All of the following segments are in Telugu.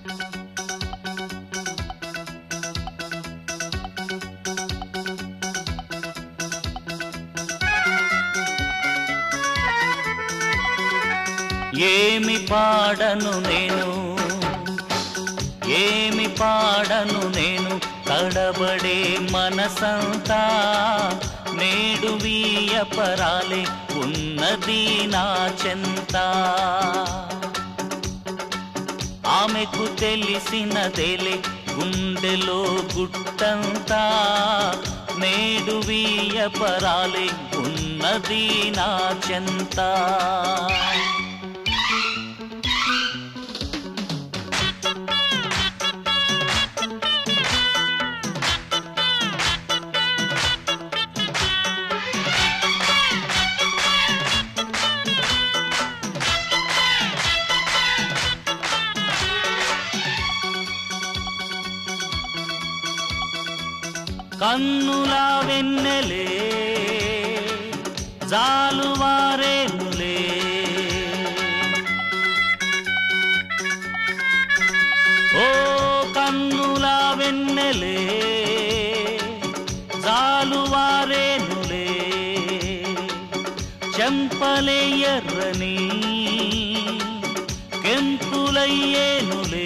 ఏమి పాడను నేను ఏమి పాడను నేను తడబడే మనసంతా నేడు వీయపరాలే ఉన్నది నా చెంత ఆమెకు తెలిసినదేలే గుండెలో గుట్టంతా నేడు వీయపరాలే ఉన్నది నా చెంత కన్నుల వెన్నెలే జాలువారేనులే ఓ కన్నుల వెన్నెలే జాలువారేనులే చెంపలే ఎర్రని కెంపులయ్యేనులే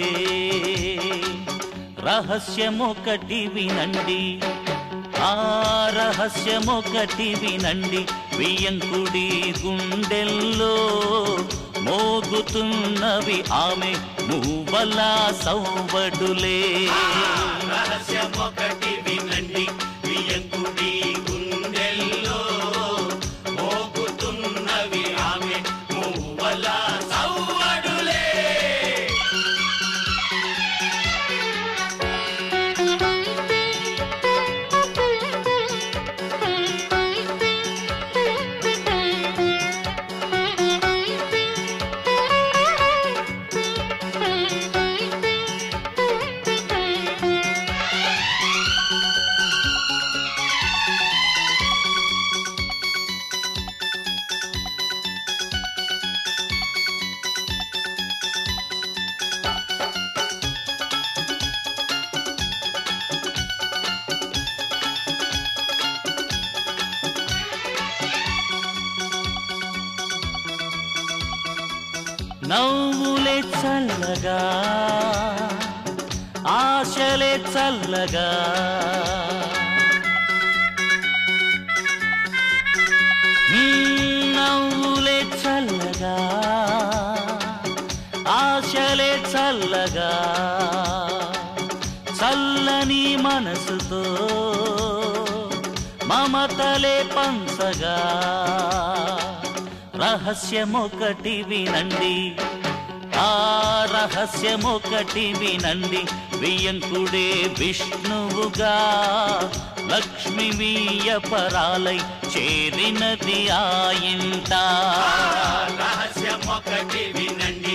రహస్యమొకటి వినండి ఆ రహస్యమొకటి వినండి వియంకుడి గుండెల్లో మోగుతున్నవి ఆమె మూవల సౌవడులే రహస్యమొకటి వినండి వియంకుడి గుండెల్లో మోగుతున్నవి ఆమె మూవల సవ్వడులే నవ్వులే చల్లగా ఆశలే చల్లగా మ్మ్, నవ్వులే చల్లగా ఆశలే చల్లగా చల్లని మనసుతో మమతలే పంచగా రహస్యమొకటి వినండి ఆ రహస్యమొకటి వినండి వియంకుడే విష్ణువుగా లక్ష్మి వీయపరాలై చేరినది ఆ ఇంట రహస్యమొకటి వినండి